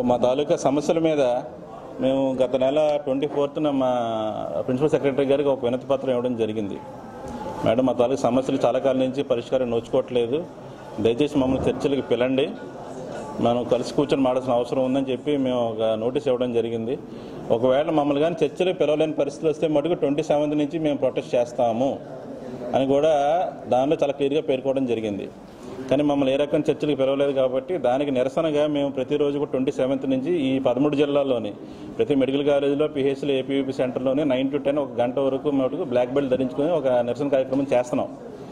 మా తాలూకా సమస్యల మీద మేము గత నెల ట్వంటీ ఫోర్త్న మా ప్రిన్సిపల్ సెక్రటరీ గారికి ఒక వినతి పత్రం ఇవ్వడం జరిగింది మేడం మా తాలూకా సమస్యలు చాలా కాలం నుంచి పరిష్కారం నోచుకోవట్లేదు దయచేసి మమ్మల్ని చర్చలకు పిలండి మనం కలిసి కూర్చొని మాడాల్సిన అవసరం ఉందని చెప్పి మేము ఒక నోటీస్ ఇవ్వడం జరిగింది ఒకవేళ మమ్మల్ని కానీ చర్చలు పిలవలేని పరిస్థితులు వస్తే మటుకు ట్వంటీ సెవెంత్ నుంచి మేము ప్రొటెస్ట్ చేస్తాము అని కూడా దానిలో చాలా క్లియర్గా పేర్కోవడం జరిగింది కానీ మమ్మల్ని ఏ రకం చర్చలకు పిలవలేదు కాబట్టి దానికి నిరసనగా మేము ప్రతిరోజు కూడా ట్వంటీ సెవెంత్ నుంచి ఈ పదమూడు జిల్లాల్లోని ప్రతి మెడికల్ కాలేజీలో పిహెచ్లో ఏపీవీపీ సెంటర్లోని నైన్ టు టెన్ ఒక గంట వరకు మటుకు బ్లాక్ బెల్ట్ ధరించుకొని ఒక నిరసన కార్యక్రమం చేస్తున్నాం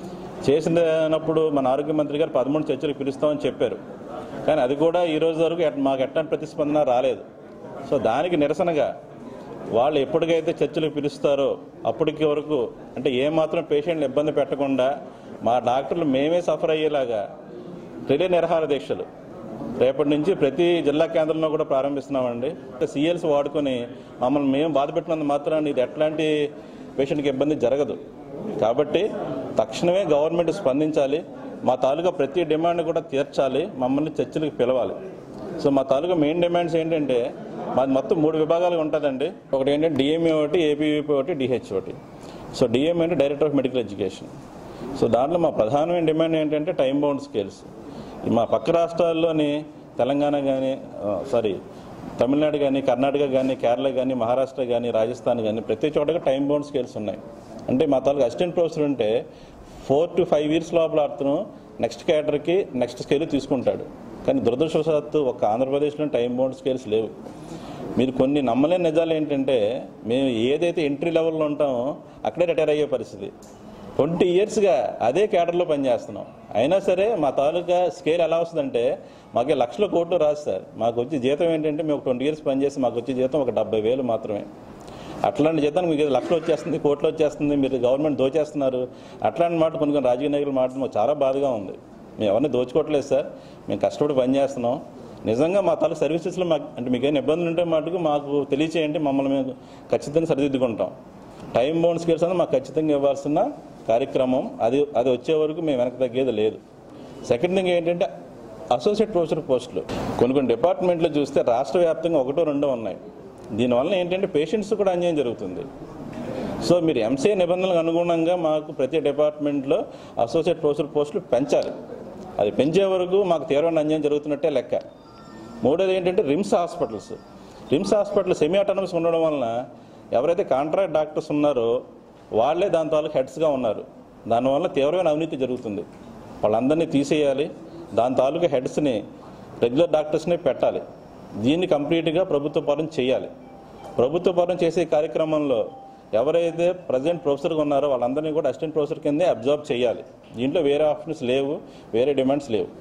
చేసినప్పుడు మన ఆరోగ్య మంత్రి గారు పదమూడు చర్చలకు పిలుస్తామని చెప్పారు కానీ అది కూడా ఈ రోజు వరకు ఎట్- మాకు ఎట్లాంటి ప్రతిస్పందన రాలేదు సో దానికి నిరసనగా వాళ్ళు ఎప్పటికైతే చర్చలకు పిలుస్తారో అప్పటికి వరకు అంటే ఏమాత్రం పేషెంట్లు ఇబ్బంది పెట్టకుండా మా డాక్టర్లు మేమే సఫర్ అయ్యేలాగా రిలే నిరహార దీక్షలు రేపటి నుంచి ప్రతి జిల్లా కేంద్రంలో కూడా ప్రారంభిస్తున్నామండి సిఎల్స్ వాడుకొని మమ్మల్ని మేము బాధ పెట్టినంత మాత్రాన్ని ఇది ఎట్లాంటి పేషెంట్కి ఇబ్బంది జరగదు కాబట్టి తక్షణమే గవర్నమెంట్ స్పందించాలి మా తాలూకా ప్రతి డిమాండ్ కూడా తీర్చాలి మమ్మల్ని చర్చలకు పిలవాలి సో మా తాలూకా మెయిన్ డిమాండ్స్ ఏంటంటే మాది మొత్తం మూడు విభాగాలుగా ఉంటుందండి ఒకటి ఏంటంటే డిఎంఏ ఒకటి ఏపీవీపీ ఒకటి డిహెచ్ ఒకటి సో డిఎంఏ అంటే director of medical education so దాంట్లో మా ప్రధానమైన డిమాండ్ ఏంటంటే టైం బౌండ్ స్కేల్స్ మా పక్క రాష్ట్రాల్లోని తెలంగాణ కానీ సారీ తమిళనాడు కానీ కర్ణాటక కానీ కేరళ కానీ మహారాష్ట్ర కానీ రాజస్థాన్ కానీ ప్రతి చోటగా టైం బౌండ్ స్కేల్స్ ఉన్నాయి అంటే మా తాలూకు అసిస్టెంట్ ప్రొఫెసర్ ఉంటే ఫోర్ టు ఫైవ్ ఇయర్స్ లోపల అతను నెక్స్ట్ క్యాడర్కి నెక్స్ట్ స్కేల్ తీసుకుంటాడు కానీ దురదృష్టవశాత్తు ఒక ఆంధ్రప్రదేశ్లో టైం బౌండ్ స్కేల్స్ లేవు మీరు కొన్ని నమ్మలేని నిజాలు ఏంటంటే మేము ఏదైతే ఎంట్రీ లెవెల్లో ఉంటామో అక్కడే రిటైర్ అయ్యే పరిస్థితి ట్వంటీ ఇయర్స్గా అదే కేటర్లో పనిచేస్తున్నాం అయినా సరే మా తాలూకా స్కేల్ ఎలా వస్తుందంటే మాకు లక్షల కోట్లు రాదు సార్ మాకు వచ్చే జీతం ఏంటంటే మేము ట్వంటీ ఇయర్స్ పనిచేసి మాకు వచ్చే జీతం ఒక డెబ్బై వేలు మాత్రమే అట్లాంటి జీతానికి మీకు ఏదో లక్షలు వచ్చేస్తుంది కోట్లు వచ్చేస్తుంది మీరు గవర్నమెంట్ దోచేస్తున్నారు అట్లాంటి మాట కొన్ని కొన్ని రాజకీయ నాయకుల మాట మాకు చాలా బాధగా ఉంది మేము ఎవరిని దోచుకోవట్లేదు సార్ మేము కష్టపడి పనిచేస్తున్నాం నిజంగా మా తాలూకు సర్వీసెస్లో మాకు అంటే మీకు ఏమైనా ఇబ్బందులు ఉంటే మటుకు మాకు తెలియచేయండి మమ్మల్ని మేము ఖచ్చితంగా సరిదిద్దుకుంటాం టైం బౌండ్ స్కేల్స్ అనేది మాకు ఖచ్చితంగా ఇవ్వాల్సిన కార్యక్రమం అది అది వచ్చే వరకు మేము వెనక్కి తగ్గేది లేదు సెకండ్ థింగ్ ఏంటంటే అసోసియేట్ ప్రొఫెసర్ పోస్టులు కొన్ని కొన్ని డిపార్ట్మెంట్లో చూస్తే రాష్ట్ర వ్యాప్తంగా ఒకటో రెండో ఉన్నాయి దీనివల్ల ఏంటంటే పేషెంట్స్ కూడా అన్యాయం జరుగుతుంది సో మీరు ఎంసీఏ నిబంధనలకు అనుగుణంగా మాకు ప్రతి డిపార్ట్మెంట్లో అసోసియేట్ ప్రొఫెసర్ పోస్టులు పెంచాలి అది పెంచే వరకు మాకు తీవ్రమైన అన్యాయం జరుగుతున్నట్టే లెక్క మూడోది ఏంటంటే RIMS hospitals RIMS hospital semi autonomous ఉండడం వలన ఎవరైతే కాంట్రాక్ట్ డాక్టర్స్ ఉన్నారో వాళ్ళే దాని తాలూకు హెడ్స్గా ఉన్నారు దానివల్ల తీవ్రమైన అవినీతి జరుగుతుంది వాళ్ళందరినీ తీసేయాలి దాని తాలూకు హెడ్స్ని రెగ్యులర్ డాక్టర్స్ని పెట్టాలి దీన్ని కంప్లీట్గా ప్రభుత్వ పరం చేయాలి ప్రభుత్వ పరం చేసే కార్యక్రమంలో ఎవరైతే ప్రజెంట్ ప్రొఫెసర్గా ఉన్నారో వాళ్ళందరినీ కూడా అసిస్టెంట్ ప్రొఫెసర్ కిందే అబ్జర్వ్ చేయాలి దీంట్లో వేరే ఆప్షన్స్ లేవు వేరే డిమాండ్స్ లేవు